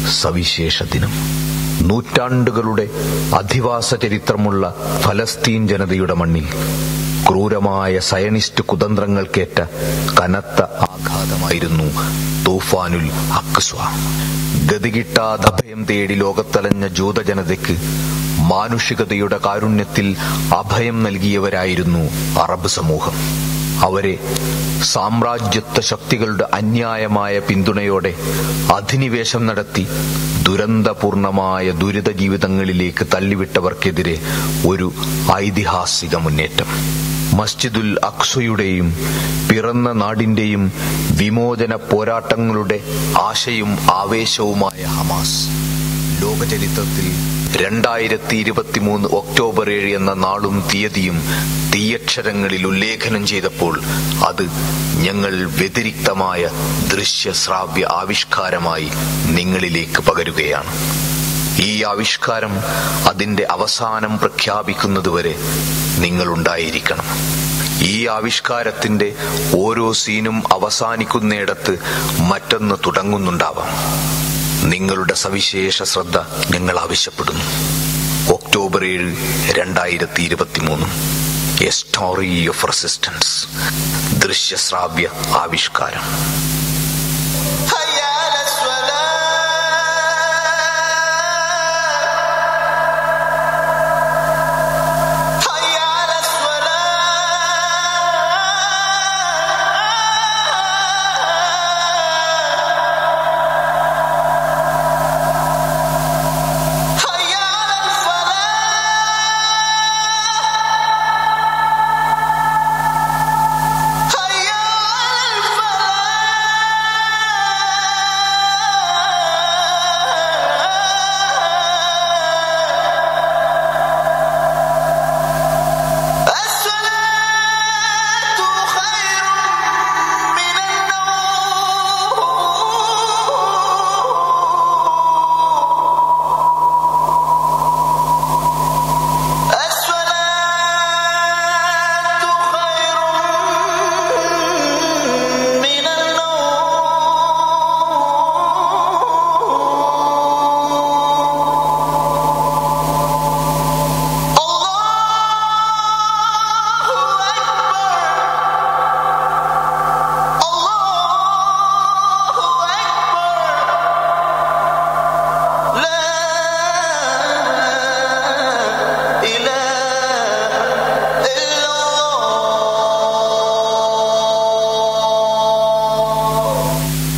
സവിശേഷ ദിനം നൂറ്റാണ്ടുകളുടെ അധിവാസ ചരിത്രമുള്ള ഫലസ്തീൻ ജനതയുടെ മണ്ണിൽ ക്രൂരമായ സയനിസ്റ്റ് കുതന്ത്രങ്ങൾക്കേറ്റ കനത്ത ആഘാതമായിരുന്നു തൂഫാനുൽ അക്സ്വ ഗതികിട്ടാതെ അഭയം തേടി ലോകത്തലഞ്ഞ ജൂതജനതയ്ക്ക് മാനുഷികതയുടെ കാരുണ്യത്തിൽ അഭയം നൽകിയവരായിരുന്നു അറബ് സമൂഹം അവരെ സാമ്രാജ്യത്വ ശക്തികളുടെ അന്യായമായ പിന്തുണയോടെ അധിനിവേശം നടത്തി ദുരന്തപൂർണമായ ദുരിത ജീവിതങ്ങളിലേക്ക് തള്ളിവിട്ടവർക്കെതിരെ ഒരു ഐതിഹാസിക മുന്നേറ്റം മസ്ജിദുൽ അക്സുയുടെയും പിറന്ന നാടിന്റെയും വിമോചന പോരാട്ടങ്ങളുടെ ആശയും ആവേശവുമായ ഹമാസ് ലോകചരിത്രത്തിൽ രണ്ടായിരത്തി ഇരുപത്തിമൂന്ന് ഒക്ടോബർ ഏഴ് എന്ന നാളും തീയതിയും തീയക്ഷരങ്ങളിൽ ഉല്ലേഖനം ചെയ്തപ്പോൾ അത് ഞങ്ങൾ വ്യതിരിക്തമായ ദൃശ്യശ്രാവ്യ ആവിഷ്കാരമായി നിങ്ങളിലേക്ക് പകരുകയാണ് ഈ ആവിഷ്കാരം അതിന്റെ അവസാനം പ്രഖ്യാപിക്കുന്നതുവരെ നിങ്ങളുണ്ടായിരിക്കണം ഈ ആവിഷ്കാരത്തിന്റെ ഓരോ സീനും അവസാനിക്കുന്നിടത്ത് മറ്റൊന്ന് തുടങ്ങുന്നുണ്ടാവാം നിങ്ങളുടെ സവിശേഷ ശ്രദ്ധ ഞങ്ങൾ ആവശ്യപ്പെടുന്നു ഒക്ടോബർ ഏഴ് രണ്ടായിരത്തി ഇരുപത്തിമൂന്ന് എ സ്റ്റോറി ഓഫ് റെസിസ്റ്റൻസ് ദൃശ്യശ്രാവ്യ ആവിഷ്കാരം هيا على الصلاة هيا على الصلاة هيا على الفلاح هيا على الفلاح الصلاة خير من النوم الصلاة خير من النوم الله أكبر الله أكبر لا إله إلا الله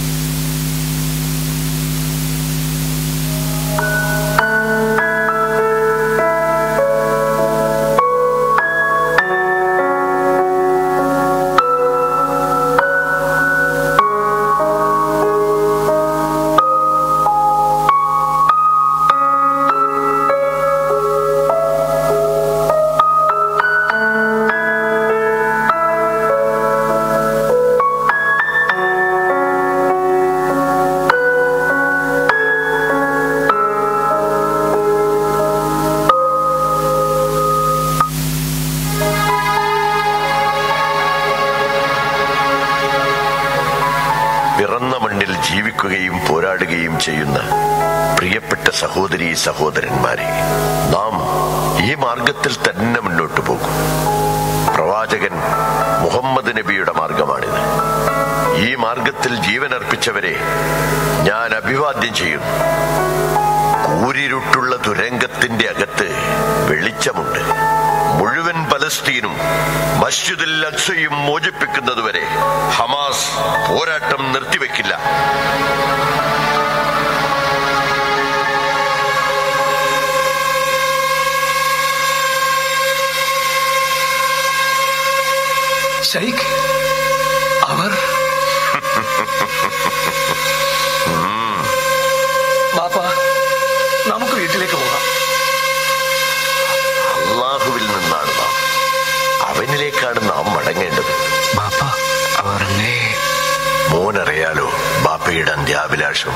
പിറന്ന മണ്ണിൽ ജീവിക്കുകയും പോരാടുകയും ചെയ്യുന്ന പ്രിയപ്പെട്ട സഹോദരി സഹോദരന്മാരെ നാം ഈ മാർഗത്തിൽ തന്നെ മുന്നോട്ടു പോകും പ്രവാചകൻ മുഹമ്മദ് നബിയുടെ മാർഗമാണിത് ഈ മാർഗത്തിൽ ജീവനർപ്പിച്ചവരെ ഞാൻ അഭിവാദ്യം ചെയ്യുന്നു കൂരിരുട്ടുള്ള തുരങ്കത്തിന്റെ അകത്ത് വെളിച്ചമുണ്ട് മുഴുവൻ പലസ്തീനും മസ്ജിദുൽ അക്സയും മോചിപ്പിക്കുന്നതുവരെ ഹമാസ് പോരാട്ടം നിർത്തിവെക്കില്ല ഷൈഖ് അവർ ബാപ്പ നമുക്ക് വീട്ടിലേക്ക് പോകാം അള്ളാഹുവിൽ നിന്നാണ് നാം അവനിലേക്കാണ് നാം മടങ്ങേണ്ടത് ബാപ്പ അവറങ്ങേ മോനറിയാലോ ബാപ്പയുടെ അന്ത്യാഭിലാഷം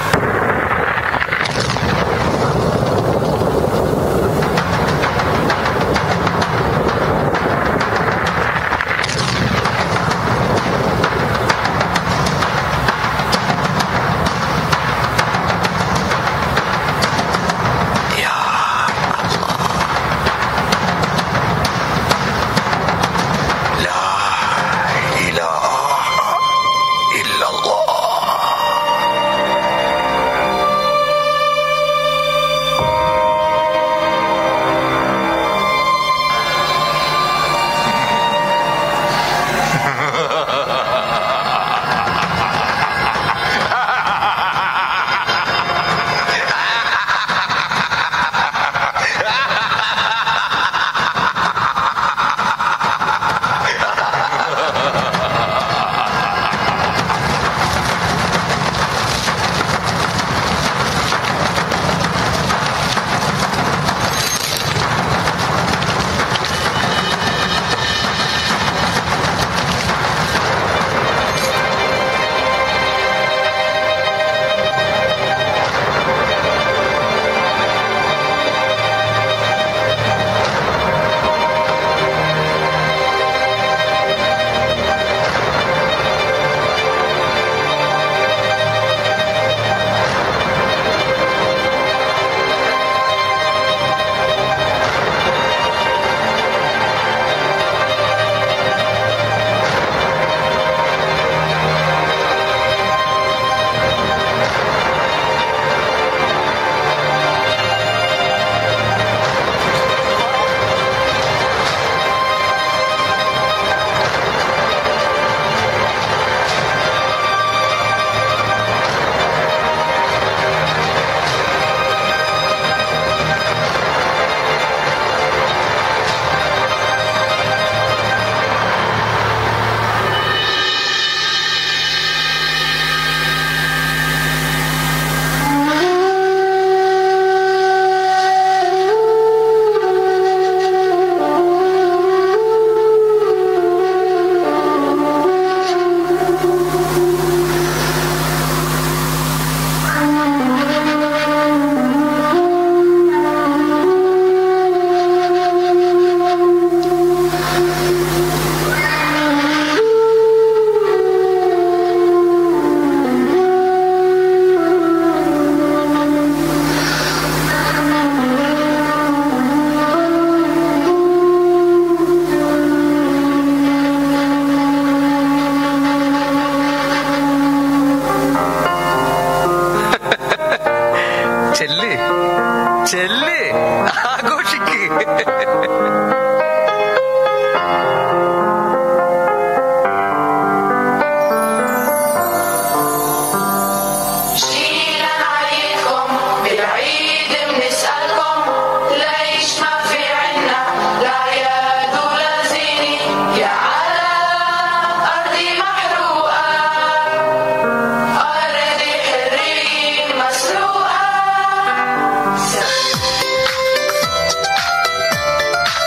جينا نعيدكم بالعيد بنسألكم ليش ما في عنا لا يد ولا زينة يا عالم أرضي محروقة أرضي حرية مسروقة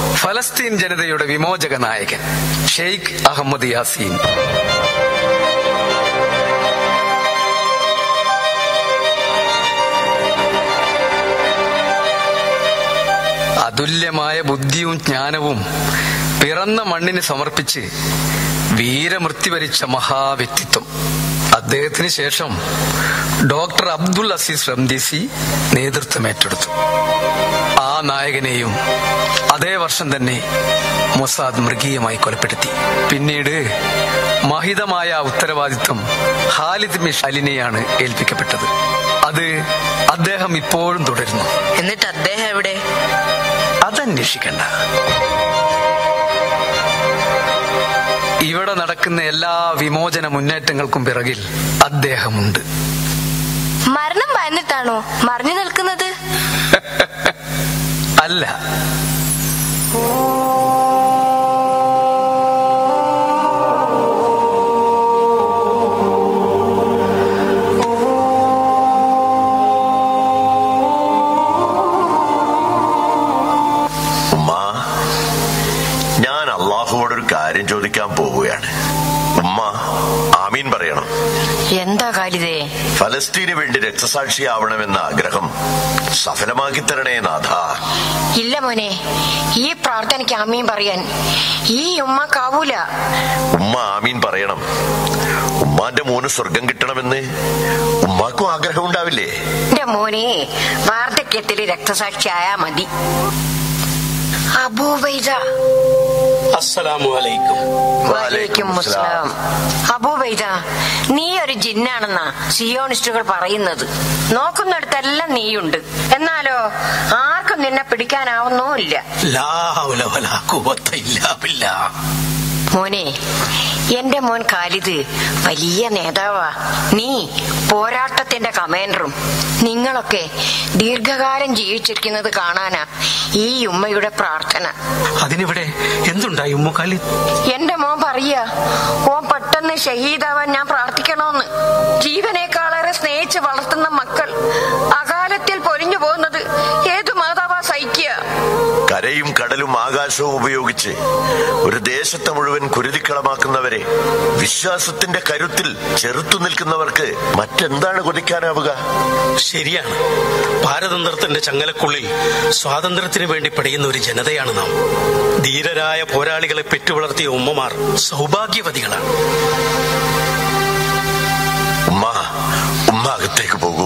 ഫലസ്തീൻ ജനതയുടെ വിമോചക നായകൻ ഷെയ്ഖ് അഹമ്മദ് യാസീൻ അതുല്യമായ ബുദ്ധിയും ജ്ഞാനവും പിറന്ന മണ്ണിന് സമർപ്പിച്ച് വീരമൃത്യു വരിച്ച മഹാവ്യക്തിത്വം അദ്ദേഹത്തിന് ശേഷം ഡോക്ടർ അബ്ദുൽ അസീസ് റംദീസി നേതൃത്വം ഏറ്റെടുത്തു ആ നായകനെയും അതേ വർഷം തന്നെ മൊസാദ് മൃഗീയമായി കൊലപ്പെടുത്തി പിന്നീട് മഹിതമായ ആ ഉത്തരവാദിത്വം ഖാലിദ് മിഷ് അലിനെയാണ് ഏൽപ്പിക്കപ്പെട്ടത് അത് അദ്ദേഹം ഇപ്പോഴും തുടരുന്നു എന്നിട്ട് അദ്ദേഹം എവിടെ അതന്വേഷിക്കണ്ട ഇവിടെ നടക്കുന്ന എല്ലാ വിമോചന മുന്നേറ്റങ്ങൾക്കും പിറകിൽ അദ്ദേഹമുണ്ട് മരണം ഭയന്നിട്ടാണോ മറിഞ്ഞു നിൽക്കുന്നത് അല്ല ഉമ്മ ഞാൻ അള്ളാഹുവോട് ഒരു കാര്യം ചോദിക്കാൻ പോവുകയാണ് ഉമ്മ ആമീൻ പറയണം എന്താ കാലിതേ ഫലസ്തീന് വേണ്ടി രക്തസാക്ഷിയാവണമെന്ന ആഗ്രഹം സഫലമാക്കി തരണേ നാഥ ഇല്ല മോനെ ഈ പ്രാർത്ഥനയ്ക്ക് അമ്മയും പറയാൻ ഈ ഉമ്മക്കാവൂല ഉമ്മ ആമീൻ പറയണം ഉമ്മാന്റെ മോന് സ്വർഗം കിട്ടണമെന്ന് ഉമ്മാക്കും ആഗ്രഹം ഉണ്ടാവില്ലേ എന്റെ മോനെ വാർദ്ധക്യത്തിൽ രക്തസാക്ഷിയായാ മതി അബൂബൈദ അസ്സലാമു അലൈക്കും വലൈക്കും മുസ്ലാം അബൂബൈദ നീ ഒരു ജിന്നാണെന്നാ സിയോണിസ്റ്റുകൾ പറയുന്നത് നോക്കുന്നിടത്തെല്ലാം നീയുണ്ട് എന്നാലോ ആർക്കും നിന്നെ പിടിക്കാനാവുന്നുമില്ല ലാ ഹൗല വലാ ഖുവത്ത ഇല്ലാ ബില്ലാ മോനെ എന്റെ മോൻ ഖാലിദ് വലിയ നേതാവാ നീ പോരാട്ടത്തിന്റെ കമാൻഡറും നിങ്ങളൊക്കെ ദീർഘകാലം ജീവിച്ചിരിക്കുന്നത് കാണാനാ ഈ ഉമ്മയുടെ പ്രാർത്ഥന അതിനിവിടെ എന്തുണ്ടായി ഉമ്മുക്കാലി എന്റെ മോൻ പറയാ ഓൻ പെട്ടെന്ന് ഷഹീദാവാൻ ഞാൻ പ്രാർത്ഥിക്കണോന്ന് ജീവനേക്കാളേറെ സ്നേഹിച്ച് വളർത്തുന്ന മക്കൾ അകാലത്തിൽ പൊലിഞ്ഞു പോകുന്നത് ഏതു മാതാവാ സഹിക്കുക കരയും കടലും ആകാശവും ഉപയോഗിച്ച് ഒരു ദേശത്തെ മുഴുവൻ കുരുതിക്കളമാക്കുന്നവരെ വിശ്വാസത്തിന്റെ കരുത്തിൽ ചെറുത്തു നിൽക്കുന്നവർക്ക് മറ്റെന്താണ് കൊതിക്കാനാവുക ശരിയാണ് പാരതന്ത്രത്തിന്റെ ചങ്ങലക്കുള്ളിൽ സ്വാതന്ത്ര്യത്തിന് വേണ്ടി പടയുന്ന ഒരു ജനതയാണ് നാം ധീരരായ പോരാളികളെ പെറ്റുവളർത്തിയ ഉമ്മമാർ സൗഭാഗ്യവതികളാണ് ഉമ്മ ഉമ്മ അകത്തേക്ക് പോകൂ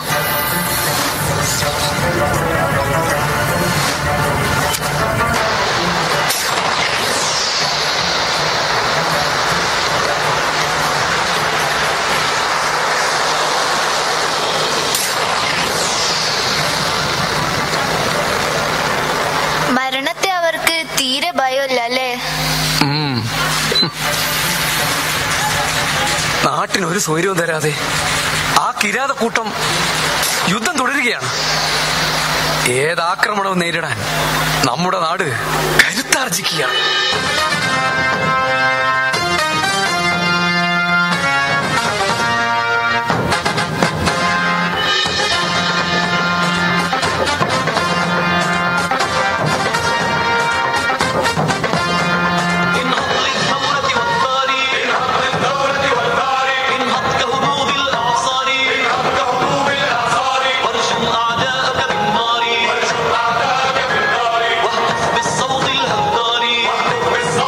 മരണത്തെ അവർക്ക് തീരെ ഭയമില്ല അല്ലേ ഉം. നാട്ടിന് ഒരു സ്വൈര്യവും തരാതെ ആ കിരാതക്കൂട്ടം യുദ്ധം തുടരുകയാണ് ഏതാക്രമണവും നേരിടാൻ നമ്മുടെ നാട് കരുത്താർജിക്കുകയാണ് بالصوت الهداري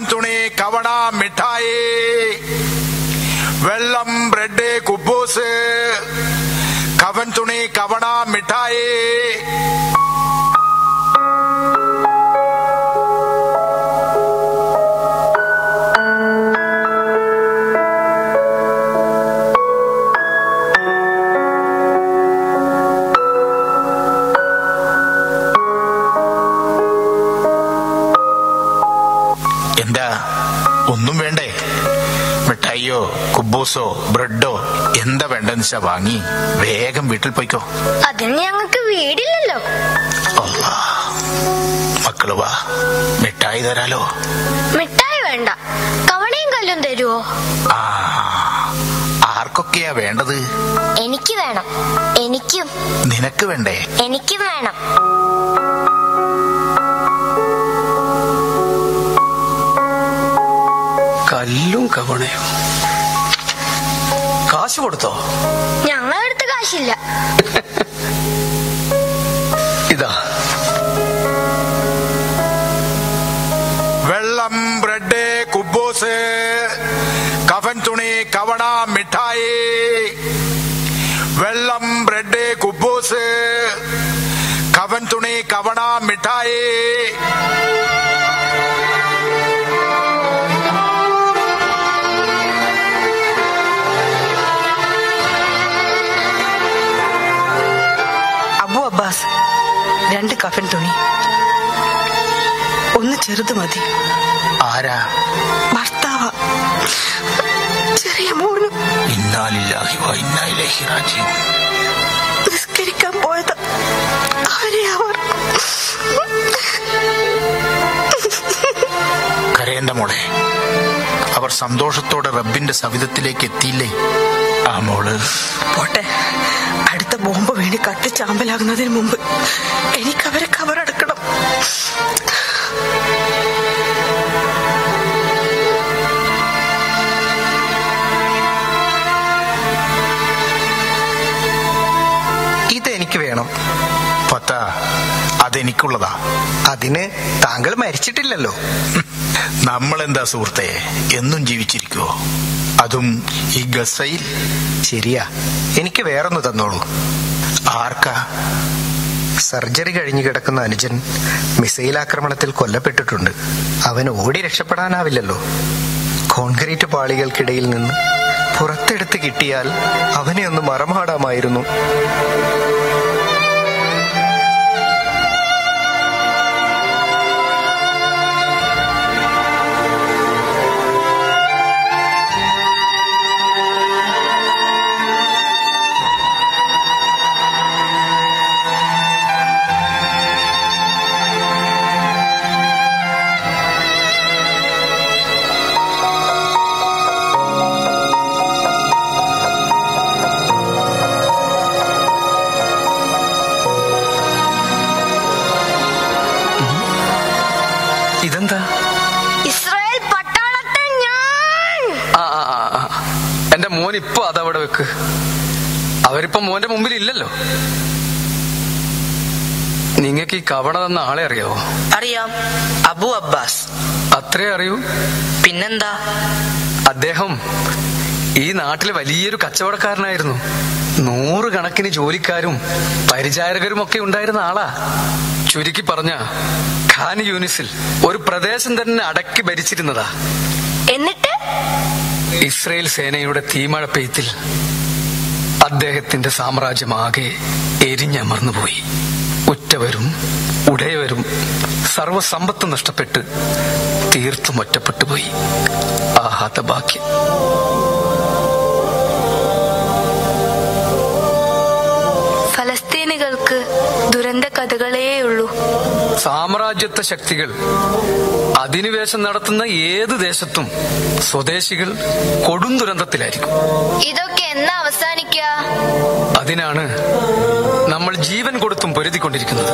കഫൻ തുണി കവണ മിഠായി വെള്ളം ബ്രെഡ് കുബൂസ് കഫൻ തുണി കവണ മിഠായി എന്താ ഒന്നും വേണ്ടേ മിഠായിയോ കുബൂസോ ബ്രെഡോ എന്താ വേണ്ടെന്ന് വെച്ചാ വാങ്ങി വേഗം വീട്ടിൽ പോയിക്കോ അതിന് ഞങ്ങൾക്ക് വീടില്ലല്ലോ അല്ലാ. മക്കള് വാ മിഠായി തരാലോ മിഠായി വേണ്ട കവണയും കല്ലും തരുവോ ആ ആർക്കൊക്കെയാ വേണ്ടത് എനിക്ക് വേണം എനിക്കും നിനക്ക് വേണ്ടേ എനിക്കും വേണം കല്ലും കവണയും കാശ് കൊടുത്തോ ഞങ്ങളടുത്ത് കാശില്ല ഇതാ വെള്ളം ബ്രെഡ് കുബൂസ് കഫൻ തുണി കവണ മിഠായി വെള്ളം ബ്രെഡ് കുബൂസ് കഫൻ തുണി കവണ മിഠായി അബു അബ്ബാസ് രണ്ട് കഫൻ തുണി ഒന്ന് ചെറുത് മതി ആരാ ഭർത്താവ ചെറിയ മോനും ഇന്നാലില്ലാഹി വ ഇന്നാ ഇലൈഹി റാജിഊൻ നിസ്കരിക്കാൻ പോയത് അവരെ അവർ കരയേണ്ട മോളെ അവർ സന്തോഷത്തോടെ റബ്ബിന്റെ സവിധത്തിലേക്ക് എത്തിയില്ലേ ആ മോള് പോട്ടെ അടുത്ത ബോംബ് വേണ്ടി കത്തിച്ചാമ്പലാകുന്നതിന് മുമ്പ് എനിക്ക് അവരെ കവറടക്കണം ഇതെനിക്ക് വേണം പത്ത അതെനിക്കുള്ളതാ അതിന് താങ്കൾ മരിച്ചിട്ടില്ലല്ലോ നമ്മളെന്താ സുഹൃത്തെ എന്നും ജീവിച്ചിരിക്കുവോ അതും ഈ ഗസയിൽ ശരിയാ എനിക്ക് വേറൊന്ന് തന്നോളൂ ആർക്കാ സർജറി കഴിഞ്ഞു കിടക്കുന്ന അനുജൻ മിസൈൽ ആക്രമണത്തിൽ കൊല്ലപ്പെട്ടിട്ടുണ്ട് അവന് ഓടി രക്ഷപ്പെടാനാവില്ലല്ലോ കോൺക്രീറ്റ് പാളികൾക്കിടയിൽ നിന്ന് പുറത്തെടുത്ത് കിട്ടിയാൽ അവനെ ഒന്ന് മറമാടാമായിരുന്നു ഇതെന്താ ഇസ്രായേൽ പട്ടാളത്തെ ഞാൻ ആ ആ, ആ, ആ. എന്റെ മോൻ ഇപ്പൊ അതവിടെ വെക്ക് അവരിപ്പോ മോന്റെ മുമ്പിൽ ഇല്ലല്ലോ നിങ്ങക്ക് ഈ കവണ തന്ന ആളെ അറിയാവോ അറിയാം അബു അബ്ബാസ് അത്രേ അറിയൂ പിന്നെന്താ അദ്ദേഹം ഈ നാട്ടിലെ വലിയൊരു കച്ചവടക്കാരനായിരുന്നു നൂറുകണക്കിന് ജോലിക്കാരും പരിചാരകരും ഒക്കെ ഉണ്ടായിരുന്ന ആളാ ചുരുക്കി പറഞ്ഞ ഖാൻ യൂനിസിൽ ഒരു പ്രദേശം തന്നെ അടക്കി ഭരിച്ചിരുന്നതാ എന്നിട്ട് ഇസ്രയേൽ സേനയുടെ തീമഴ പെയ്ത്തിൽ അദ്ദേഹത്തിന്റെ സാമ്രാജ്യമാകെ എരിഞ്ഞമർന്നുപോയി ഉറ്റവരും ഉടയവരും സർവസമ്പത്ത് നഷ്ടപ്പെട്ട് തീർത്തും ഒറ്റപ്പെട്ടുപോയി ആ ഹതഭാഗ്യം ഫലസ്തീനികൾക്ക് ദുരന്ത കഥകളേയുള്ളൂ സാമ്രാജ്യത്വ ശക്തികൾ അധിനിവേശം നടത്തുന്ന ഏത് ദേശത്തും സ്വദേശികൾ കൊടും ദുരന്തത്തിലായിരിക്കും ഇതൊക്കെ എന്നാ അവസാനിക്കുക അതിനാണ് നമ്മൾ ജീവൻ കൊടുത്തും പൊരുതിക്കൊണ്ടിരിക്കുന്നത്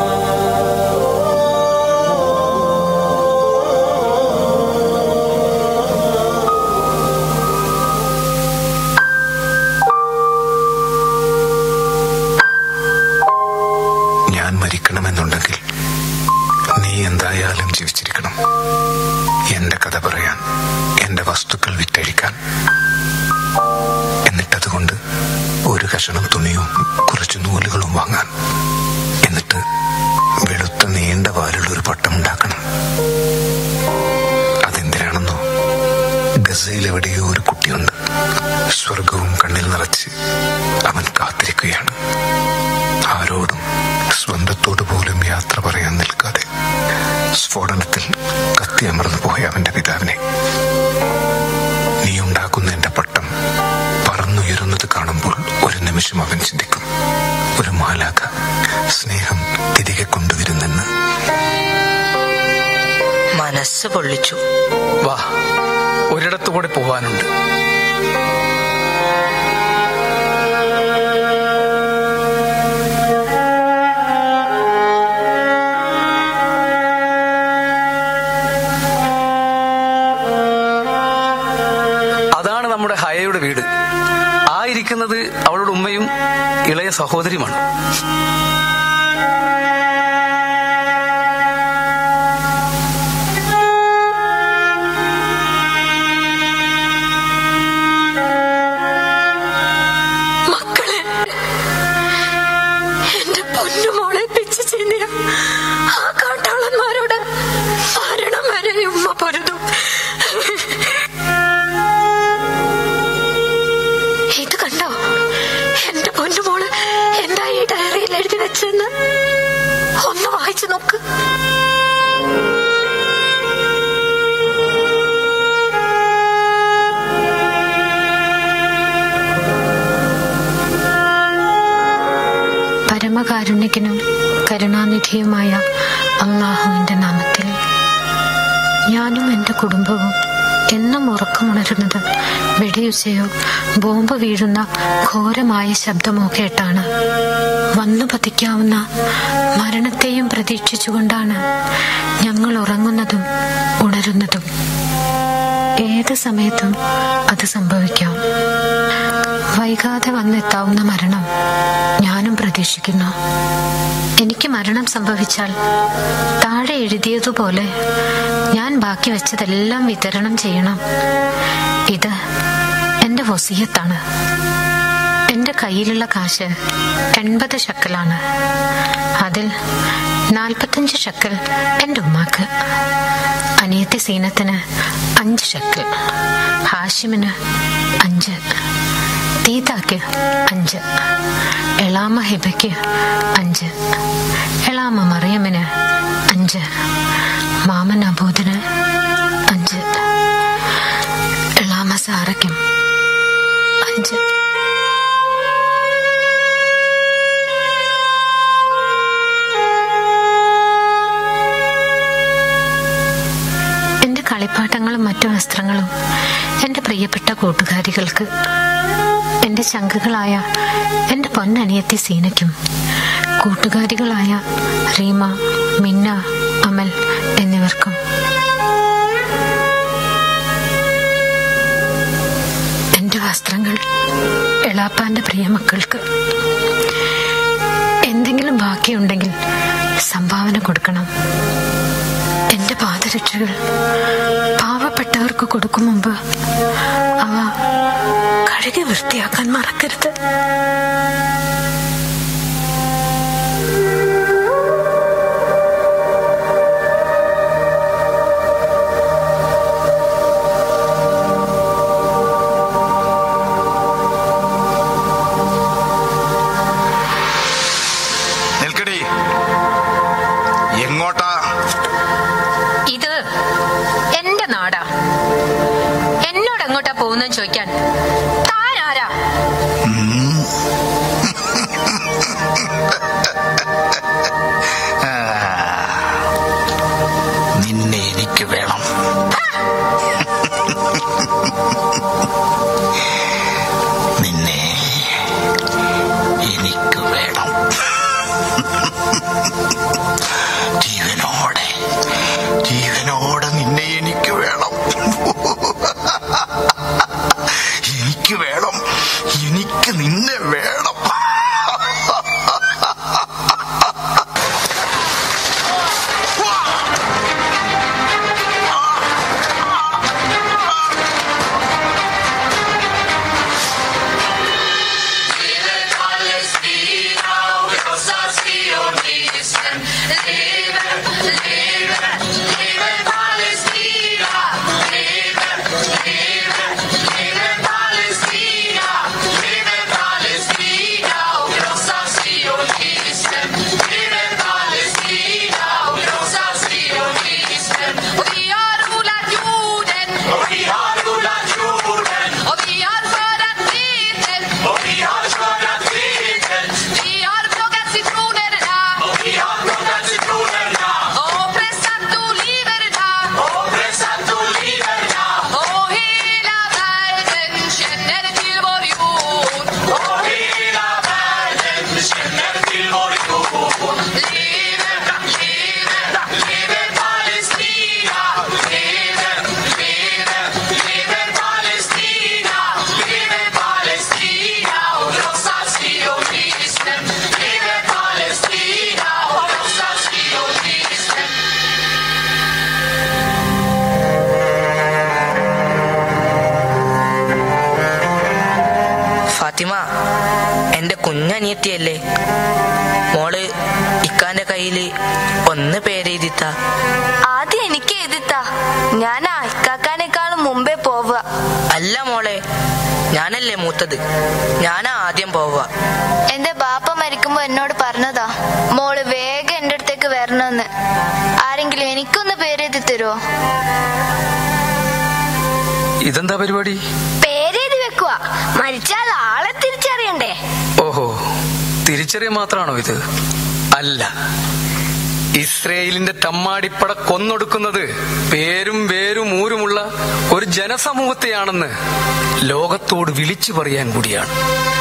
ഞാൻ മരിക്കണമെന്നുണ്ടെങ്കിൽ നീ എന്തായാലും ജീവിച്ചിരിക്കണം എന്റെ കഥ പറയാൻ എന്റെ വസ്തുക്കൾ വിറ്റഴിക്കാൻ എന്നിട്ടതുകൊണ്ട് ഒരു കഷണം തുണിയും കുറച്ച് നൂലുകളും വാങ്ങാൻ എന്നിട്ട് വെളുത്ത നീണ്ട വാലുള്ള ഒരു പട്ടം ഉണ്ടാക്കണം അതെന്തിനാണെന്നോ ഗസയിൽ എവിടെയോ ഒരു കുട്ടിയുണ്ട് സ്വർഗവും കണ്ണിൽ നിറച്ച് അവൻ കാത്തിരിക്കുകയാണ് ആരോടും സ്വന്തത്തോട് പോലും യാത്ര പറയാൻ നിൽക്കാതെ സ്ഫോടനത്തിൽ കത്തി അമർന്നു പോയ അവന്റെ പിതാവിനെ നീ ഉണ്ടാക്കുന്ന എന്റെ പട്ടം പറന്നുയരുന്നത് കാണുമ്പോൾ ഒരു നിമിഷം അവൻ ചിന്തിക്കും ഒരു മാലാക സ്നേഹം തിരികെ കൊണ്ടുവരുന്നെന്ന് മനസ്സ് പൊള്ളിച്ചു വാ ഒരിടത്തു കൂടി പോവാനുണ്ട് അതാണ് നമ്മുടെ ഹയയുടെ വീട് ആ ഇരിക്കുന്നത് അവളുടെ ഉമ്മയും ഇളയ സഹോദരിയുമാണ് മക്കളെ എന്റെ പൊന്നുമോളെ പിച്ചു ചെയ്യുന്ന ആ കാട്ടാളന്മാരോട് മരണം വരെ ഉമ്മ പൊരുതും ഇത് കണ്ടോ എന്റെ പൊന്നുമോള് എന്താ ഈ ഡയറിയിൽ എഴുതി വെച്ചെന്ന് ഒന്ന് വായിച്ചു നോക്ക് പരമകാരുണ്യകനും കരുണാനിധിയുമായ അള്ളാഹുവിന്റെ നാമത്തിൽ ഞാനും എൻ്റെ കുടുംബവും എന്നും ഉറക്കമുണരുന്നത് വെടിയുച്ചയോ ബോംബ് വീഴുന്ന ഘോരമായ ശബ്ദമോ കേട്ടാണ് വന്നു പതിക്കാവുന്ന മരണത്തെയും പ്രതീക്ഷിച്ചുകൊണ്ടാണ് ഞങ്ങൾ ഉറങ്ങുന്നതും ഉണരുന്നതും ഏത് സമയത്തും അത് സംഭവിക്കാം വൈകാതെ വന്നെത്താവുന്ന മരണം ഞാനും പ്രതീക്ഷിക്കുന്നു എനിക്ക് മരണം സംഭവിച്ചാൽ താഴെ എഴുതിയതുപോലെ ഞാൻ ബാക്കി വെച്ചതെല്ലാം വിതരണം ചെയ്യണം ഇത് എന്റെ വസീയത്താണ് എന്റെ കയ്യിലുള്ള കാശ് എൺപത് ഷക്കലാണ് അതിൽ നാൽപ്പത്തഞ്ച് ഷക്കൽ എന്റെ ഉമ്മാക്ക് അനിയത്തി സീനത്തിന് അഞ്ച് ഷക്കൽ ഹാഷിമിന് അഞ്ച് തീതാക്ക് അഞ്ച് എളാമ ഹിബയ്ക്ക് അഞ്ച് എളാമ മറിയമ്മിന് അഞ്ച് മാമൻ അബൂദിന് അഞ്ച് എളാമ സാറയ്ക്കും അഞ്ച് എന്റെ കളിപ്പാട്ടങ്ങളും മറ്റു വസ്ത്രങ്ങളും എന്റെ പ്രിയപ്പെട്ട കൂട്ടുകാരികൾക്ക് എന്റെ ചങ്കുകളായ എന്റെ പൊന്നനിയത്തി സീനയ്ക്കും കൂട്ടുകാരികളായ റീമ മിന്ന അമൽ എന്നിവർക്കും എന്റെ വസ്ത്രങ്ങൾ എളാപ്പാന്റെ പ്രിയമക്കൾക്ക് എന്തെങ്കിലും ബാക്കിയുണ്ടെങ്കിൽ സംഭാവന കൊടുക്കണം എന്റെ പാദരക്ഷകൾ പാവപ്പെട്ടവർക്ക് കൊടുക്കും മുമ്പ് അവ കഴുകി വൃത്തിയാക്കാൻ മറക്കരുത് നിൽക്കടി എങ്ങോട്ടാ ഇത് എന്റെ നാടാ എന്നോട് എങ്ങോട്ടാ പോകുന്നെന്ന് ചോദിക്കാൻ താൻ ആരാ ആ, നിന്നെ എനിക്ക് വേണം നിന്നെ എനിക്ക് വേണം ജീവനോടെ ജീവനോടെ നിന്നെ എനിക്ക് വേണം എനിക്ക് വേണം അനിയത്തിയല്ലേ മോള് ഇക്കാന്റെ കയ്യില് ഒന്ന് പേരെഴുതിത്ത ആദ്യം എനിക്ക് എഴുതിത്താ ഞാനാ ഇക്കാക്കാനേക്കാളും മുമ്പേ പോവുക അല്ല മോളെ ഞാനല്ലേ മൂത്തത് ഞാനാ ആദ്യം പോവുക എന്റെ ബാപ്പ മരിക്കുമ്പോ എന്നോട് പറഞ്ഞതാ മോള് വേഗം എന്റെ അടുത്തേക്ക് വരണമെന്ന് ആരെങ്കിലും എനിക്കൊന്ന് പേരെഴുതി തരുമോ ഇതെന്താ പരിപാടി പേരെഴുതി വെക്കുക മരിച്ചാൽ ആളെ തിരിച്ചറിയണ്ടേ ഓഹോ തിരിച്ചറിയ മാത്രമാണോ ഇത് അല്ല ഇസ്രയേലിന്റെ തമ്മാടിപ്പട കൊന്നൊടുക്കുന്നത് പേരും വേരും ഊരുമുള്ള ഒരു ജനസമൂഹത്തെയാണെന്ന് ലോകത്തോട് വിളിച്ചു പറയാൻ കൂടിയാണ്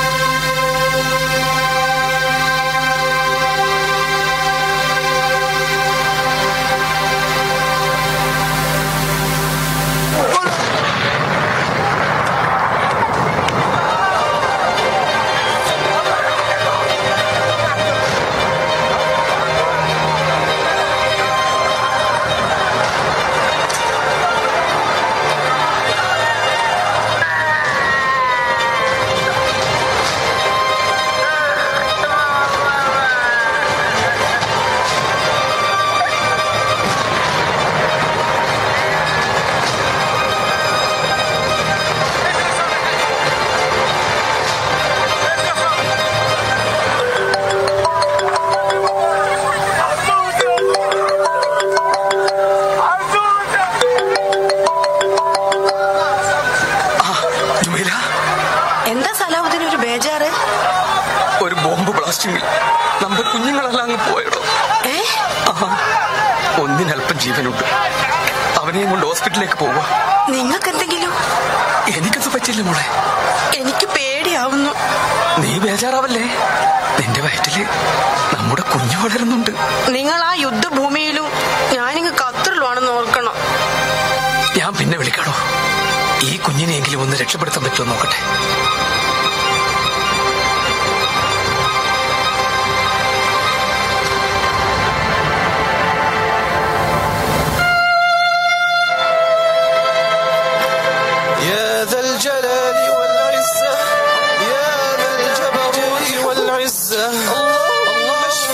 ജുമൈല, എന്താ സലാഹുദ്ദീൻ ഒരു ബേജാറ് ഒരു ബോംബ് ബ്ലാസ്റ്റിംഗിൽ നമ്മുടെ കുഞ്ഞുങ്ങളെല്ലാം അങ്ങ് പോയടോ ഏ ആഹാ, ഒന്നിനല്പം ജീവനുണ്ട് അവനെയും കൊണ്ട് ഹോസ്പിറ്റലിലേക്ക് പോവാ നിങ്ങൾക്ക് എന്തെങ്കിലും എനിക്കത് പറ്റില്ല മോളെ എനിക്ക് പേടിയാവുന്നു നീ ബേജാറാവല്ലേ നിന്റെ വയറ്റില് നമ്മുടെ കുഞ്ഞു വളരുന്നുണ്ട് നിങ്ങൾ ആ യുദ്ധഭൂമിയിലും ഞാനിങ്ങ് ഖത്തറിലുമാണെന്ന് ഓർക്കണം ഞാൻ പിന്നെ വിളിക്കണോ ഈ കുഞ്ഞിനെയെങ്കിലും ഒന്ന് രക്ഷപ്പെടുത്താൻ പറ്റുമോ നോക്കട്ടെ يا ذا الجلال والعزة يا ذا الجبروت والعزة اللهم اشف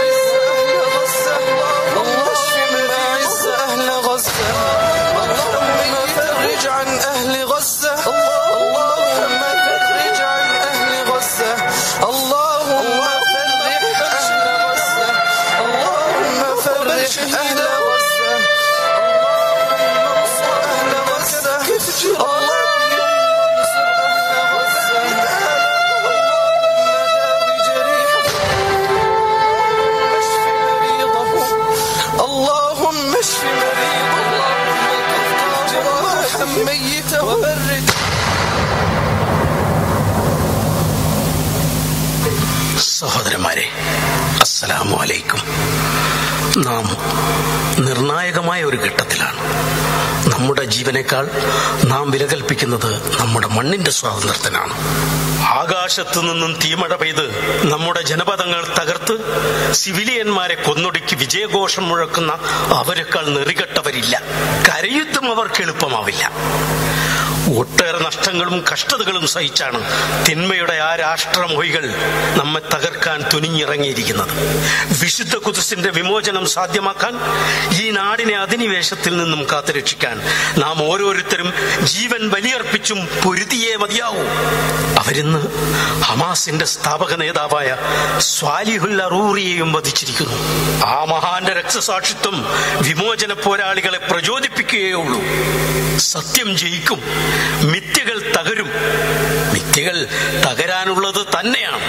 معز أهل غزة اللهم فرج عن أهل غزة اللهم فرج عن أهل غزة اللهم فرج أهل غزة اللهم فرج أهل غزة اللهم انصر أهل غزة اللهم انصر أهل غزة اللهم اشف مريضه اللهم كف جراحا ميته وبرد സഹോദരന്മാരെ അസ്സലാമു അലൈക്കും നാം നിർണായകമായ ഒരു ഘട്ടത്തിലാണ് നമ്മുടെ ജീവനേക്കാൾ നാം വില കൽപ്പിക്കുന്നത് നമ്മുടെ മണ്ണിന്റെ സ്വാതന്ത്ര്യത്തിനാണ് ആകാശത്തു നിന്നും തീമഴ പെയ്ത് നമ്മുടെ ജനപദങ്ങൾ തകർത്ത് സിവിലിയന്മാരെ കൊന്നൊടുക്കി വിജയഘോഷം മുഴക്കുന്ന അവരെക്കാൾ നെറികെട്ടവരില്ല കരയുദ്ധം അവർക്ക് എളുപ്പമാവില്ല ഒട്ടേറെ നഷ്ടങ്ങളും കഷ്ടതകളും സഹിച്ചാണ് തിന്മയുടെ ആ രാഷ്ട്രമോഹികൾ നമ്മെ തകർക്കാൻ തുനിഞ്ഞിറങ്ങിയിരിക്കുന്നത് വിശുദ്ധ കുതിസിന്റെ വിമോചനം സാധ്യമാക്കാൻ ഈ നാടിനെ അധിനിവേശത്തിൽ നിന്നും കാത്തുരക്ഷിക്കാൻ നാം ഓരോരുത്തരും ജീവൻ ബലിയർപ്പിച്ചും പൊരുതിയേ മതിയാവൂ അവരിന്ന് ഹമാസിന്റെ സ്ഥാപക നേതാവായ സ്വാലിഹുൽ അറൂറിയെയും വധിച്ചിരിക്കുന്നു ആ മഹാന്റെ രക്തസാക്ഷിത്വം വിമോചന പോരാളികളെ പ്രചോദിപ്പിക്കുകയേ ഉള്ളൂ സത്യം ജയിക്കും മിഥ്യകൾ തകരും മിഥ്യകൾ തകരാനുള്ളത് തന്നെയാണ്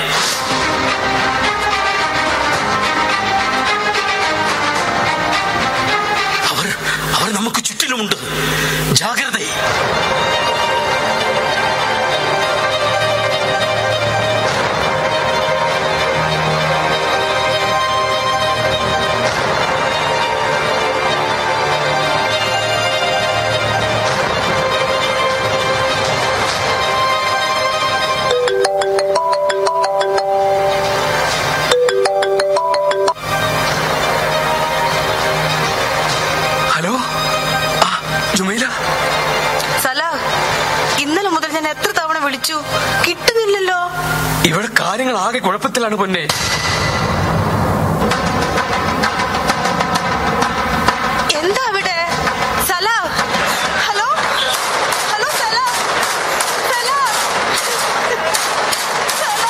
അവർ അവർ നമുക്ക് ചുറ്റിലുമുണ്ട് ജാഗ്രത ഹലോ ആ ജുമൈല സലാ ഇന്നലെ മുതൽ ഞാൻ എത്ര തവണ വിളിച്ചു കിട്ടുന്നില്ലല്ലോ ഇവിടെ കാര്യങ്ങൾ ആകെ കുഴപ്പത്തിലാണ് പൊന്നെ എന്താ അവിടെ സല ഹലോ ഹലോ സല സല സല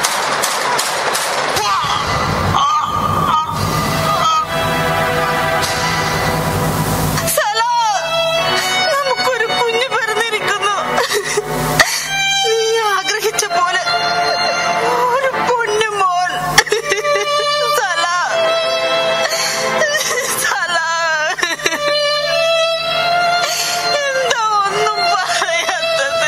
സല നമുക്കൊരു കുഞ്ഞ് പിറന്നിരിക്കുന്നു നീ ആഗ്രഹിച്ച പോലെ ഒരു പൊന്നു മോൻ സല സല എന്താ ഒന്നും പറയാത്തത്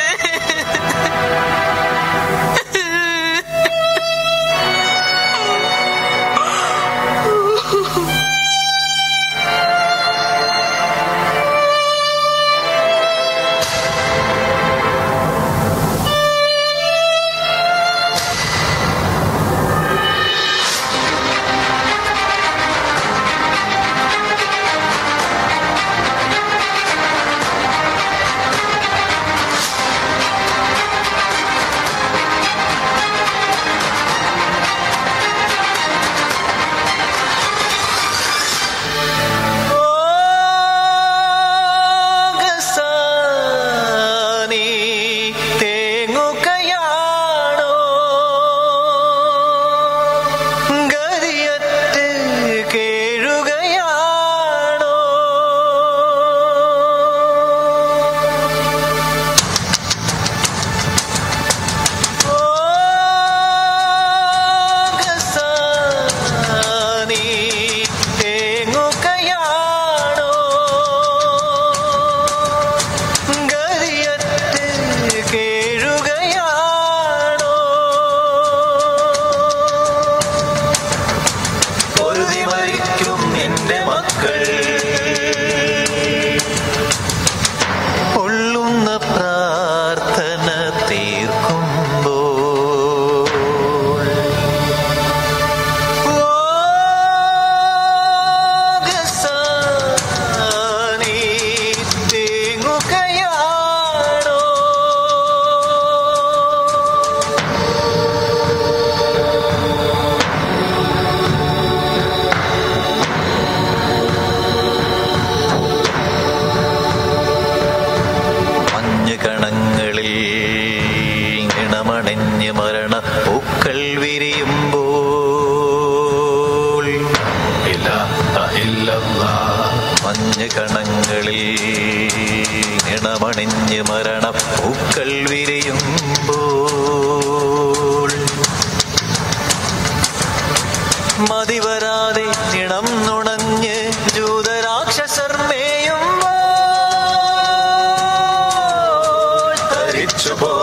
ഗസാനി തേങ്ങുകയാണോ ഗതിയറ്റ് കേഴുകയാണോ ഓ ഗസാനി തേങ്ങുകയാണോ ഗതിയറ്റ് കേഴുകയാണോ പൊരുതി മരിക്കും എന്റെ മക്കൾ ഉള്ളുന്ന പ്രാർത്ഥന തീർക്കുമ്പോൾ ഓ ഗസാനി തേങ്ങുകയാണോ മഞ്ഞ് കണങ്ങളിൽ ഇണമണഞ്ഞ് മരണ പൂക്കൾ വിരിയുമ്പോൾ ഇല്ല മഞ്ഞ് കണങ്ങളിൽ ഇണമണിഞ്ഞ് മരണ പൂക്കൾ വിരിയുമ്പോൾ മതിവരാതെ ഇണം നുണഞ്ഞ് ജൂതരാക്ഷസർ മേയുമ്പോൾ ധരിച്ചു പോ